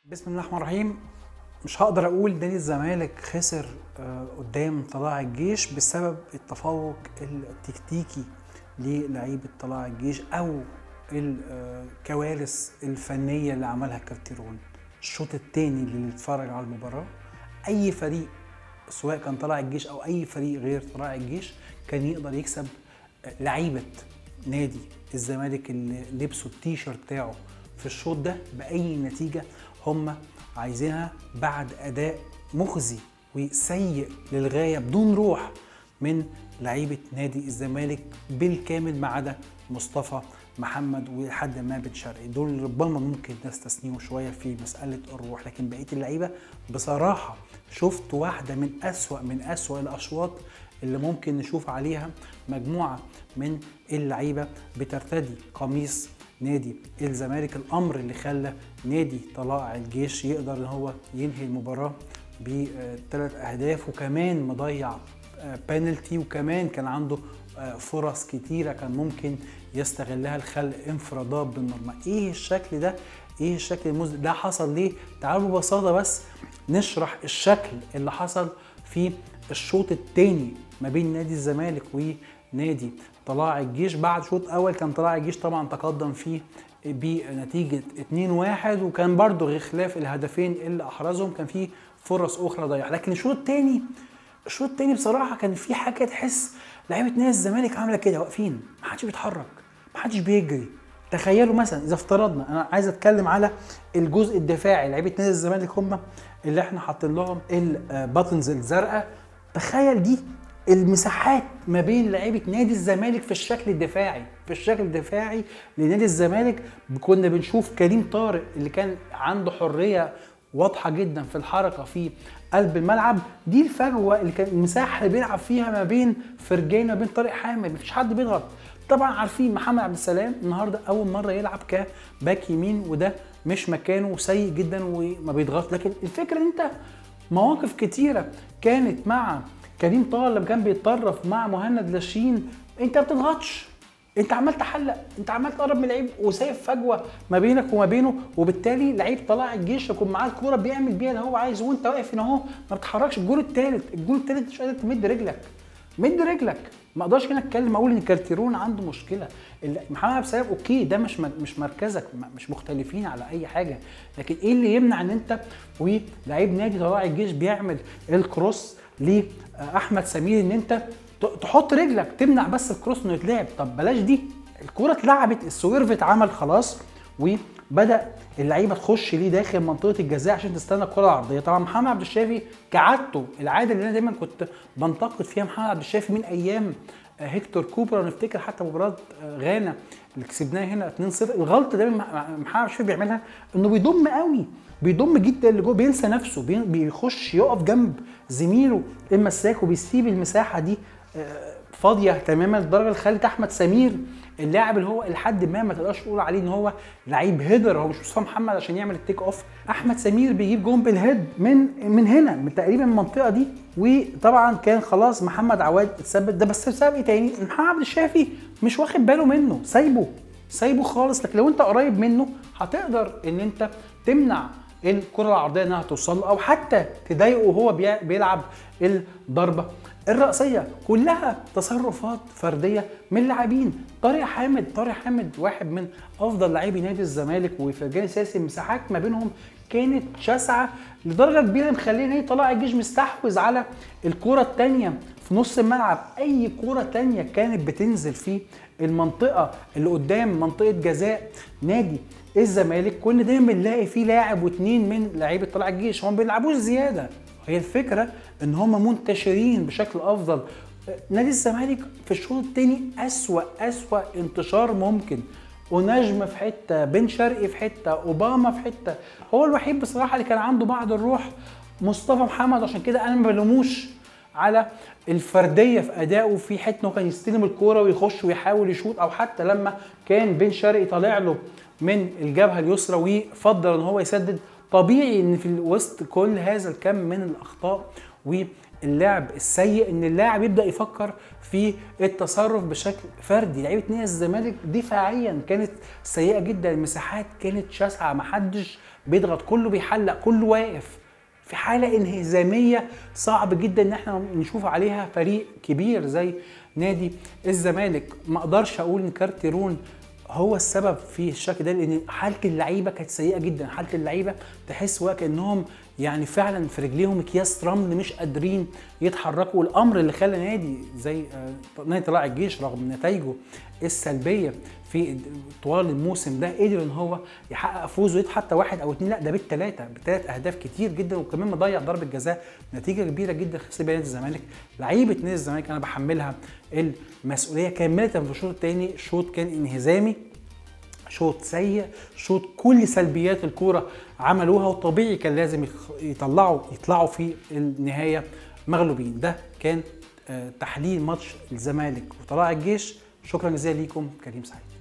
بسم الله الرحمن الرحيم مش هقدر اقول نادي الزمالك خسر آه، قدام طلائع الجيش بسبب التفوق التكتيكي للعيبه طلائع الجيش او الكوارث الفنيه اللي عملها كارتيرون الشوط الثاني اللي اتفرج على المباراه اي فريق سواء كان طلائع الجيش او اي فريق غير طلائع الجيش كان يقدر يكسب آه، لعيبه نادي الزمالك اللي لبسوا التيشيرت بتاعه في الشوط ده باي نتيجه هم عايزينها بعد اداء مخزي وسيء للغايه بدون روح من لعيبه نادي الزمالك بالكامل ما عدا مصطفى محمد ولحد ما بن شرقي دول ربما ممكن نستثنيهم شويه في مساله الروح لكن بقيه اللعيبه بصراحه شفت واحده من اسوا من اسوا الاشواط اللي ممكن نشوف عليها مجموعه من اللعيبه بترتدي قميص نادي الزمالك الامر اللي خلى نادي طلائع الجيش يقدر ان هو ينهي المباراه بثلاث اهداف وكمان مضيع بينالتي وكمان كان عنده آه، فرص كتيره كان ممكن يستغلها لخلق انفرادات بالمرمى ايه الشكل ده ايه الشكل المزعج ده حصل ليه تعالوا ببساطه بس نشرح الشكل اللي حصل في الشوط الثاني ما بين نادي الزمالك ونادي طلائع الجيش بعد شوط اول كان طلائع الجيش طبعا تقدم فيه بنتيجه 2-1 وكان برضه خلاف الهدفين اللي احرزهم كان في فرص اخرى ضيعها لكن الشوط الثاني الشوط الثاني بصراحه كان في حاجه تحس لعيبه نادي الزمالك عامله كده واقفين ما حدش بيتحرك ما حدش بيجري تخيلوا مثلا اذا افترضنا انا عايز اتكلم على الجزء الدفاعي لعيبه نادي الزمالك هم اللي احنا حاطين لهم الباتنز الزرقاء تخيل دي المساحات ما بين لعيبه نادي الزمالك في الشكل الدفاعي في الشكل الدفاعي لنادي الزمالك كنا بنشوف كريم طارق اللي كان عنده حريه واضحه جدا في الحركه في قلب الملعب دي الفجوه اللي كان المساحه اللي بيلعب فيها ما بين فرجين ما بين طارق حامد مفيش حد بيضغط طبعا عارفين محمد عبد السلام النهارده اول مره يلعب كباك يمين وده مش مكانه سيء جدا وما بيضغطش لكن الفكره ان انت مواقف كتيره كانت مع كريم طاهر لما كان بيتطرف مع مهند لاشين انت ما بتضغطش انت عمال تحلق انت عمال تقرب من اللعيب وسايب فجوه ما بينك وما بينه وبالتالي لعيب طلع الجيش يكون معاه الكوره بيعمل بيها اللي هو عايزه وانت واقف هنا اهو ما بتتحركش الجول الثالث الجول الثالث مش قادر تمد رجلك مد رجلك ما اقدرش هنا اتكلم اقول ان كارتيرون عنده مشكله ال- محمد عبد السلام اوكي ده مش م- مش مركزك م- مش مختلفين على اي حاجه لكن ايه اللي يمنع ان انت ولعيب نادي طلائع الجيش بيعمل الكروس لاحمد سمير ان انت ت- تحط رجلك تمنع بس الكروس انه يتلعب طب بلاش دي الكوره اتلعبت السويرف اتعمل خلاص وبدا اللعيبه تخش ليه داخل منطقه الجزاء عشان تستنى الكره العرضيه طبعا محمد عبد الشافي كعادته العاده اللي انا دايما كنت بنتقد فيها محمد عبد الشافي من ايام آه، هيكتور كوبر ونفتكر حتى مباراه آه، غانا اللي كسبناها هنا 2-0 الغلطه دايما مح- محمد عبد الشافي بيعملها انه بيضم قوي بيضم جدا اللي جوه بينسى نفسه بي- بيخش يقف جنب زميله المساك وبيسيب المساحه دي آه، فاضيه تماما لدرجه اللي خلت احمد سمير اللاعب اللي هو لحد ما ما تقدرش تقول عليه ان هو لعيب هيدر هو مش مصطفى محمد عشان يعمل التيك اوف احمد سمير بيجيب جون بالهيد من من هنا من تقريبا من المنطقه دي وطبعا كان خلاص محمد عواد اتثبت ده بس بسبب ايه تاني محمد عبد الشافي مش واخد باله منه سايبه سايبه خالص لكن لو انت قريب منه هتقدر ان انت تمنع الكره العرضيه انها توصل له او حتى تضايقه وهو بي- بيلعب الضربه الرأسية كلها تصرفات فردية من اللاعبين طارق حامد طارق حامد واحد من أفضل لاعبي نادي الزمالك وفرجاني ساسي المساحات ما بينهم كانت شاسعة لدرجة كبيرة مخليه نادي طلائع الجيش مستحوذ على الكرة التانية في نص الملعب أي كرة تانية كانت بتنزل في المنطقة اللي قدام منطقة جزاء نادي الزمالك كنا دايما بنلاقي فيه لاعب واتنين من لعيبة طلائع الجيش هم ما بيلعبوش زيادة هي الفكره ان هم منتشرين بشكل افضل نادي الزمالك في الشوط الثاني اسوا اسوا انتشار ممكن ونجم في حته بن شرقي في حته اوباما في حته هو الوحيد بصراحه اللي كان عنده بعض الروح مصطفى محمد عشان كده انا ما بلوموش على الفرديه في ادائه في حته انه كان يستلم الكوره ويخش ويحاول يشوط او حتى لما كان بن شرقي طالع له من الجبهه اليسرى وفضل ان هو يسدد طبيعي ان في وسط كل هذا الكم من الاخطاء اللعب السيء ان اللاعب يبدا يفكر في التصرف بشكل فردي لعيبه نادي الزمالك دفاعيا كانت سيئه جدا المساحات كانت شاسعه محدش بيضغط كله بيحلق كله واقف في حاله انهزاميه صعب جدا ان احنا نشوف عليها فريق كبير زي نادي الزمالك ما اقدرش اقول ان كارتيرون هو السبب في الشكل ده لان حاله اللعيبه كانت سيئه جدا حاله اللعيبه تحس وكانهم يعني فعلا في رجليهم اكياس رمل مش قادرين يتحركوا والامر اللي خلى نادي زي آه، نادي طلائع الجيش رغم نتائجه السلبيه في طوال الموسم ده قدر ان هو يحقق فوز ويت حتى واحد او اتنين لا ده بالثلاثه بثلاث اهداف كتير جدا وكمان مضيع ضربه جزاء نتيجه كبيره جدا خسر بيها نادي الزمالك لعيبه نادي الزمالك انا بحملها المسؤوليه كامله في الشوط الثاني شوط كان انهزامي شوط سيء شوط كل سلبيات الكوره عملوها وطبيعي كان لازم يخ- يطلعوا يطلعوا في النهايه مغلوبين ده كان آه، تحليل ماتش الزمالك وطلائع الجيش شكرا جزيلا ليكم كريم سعيد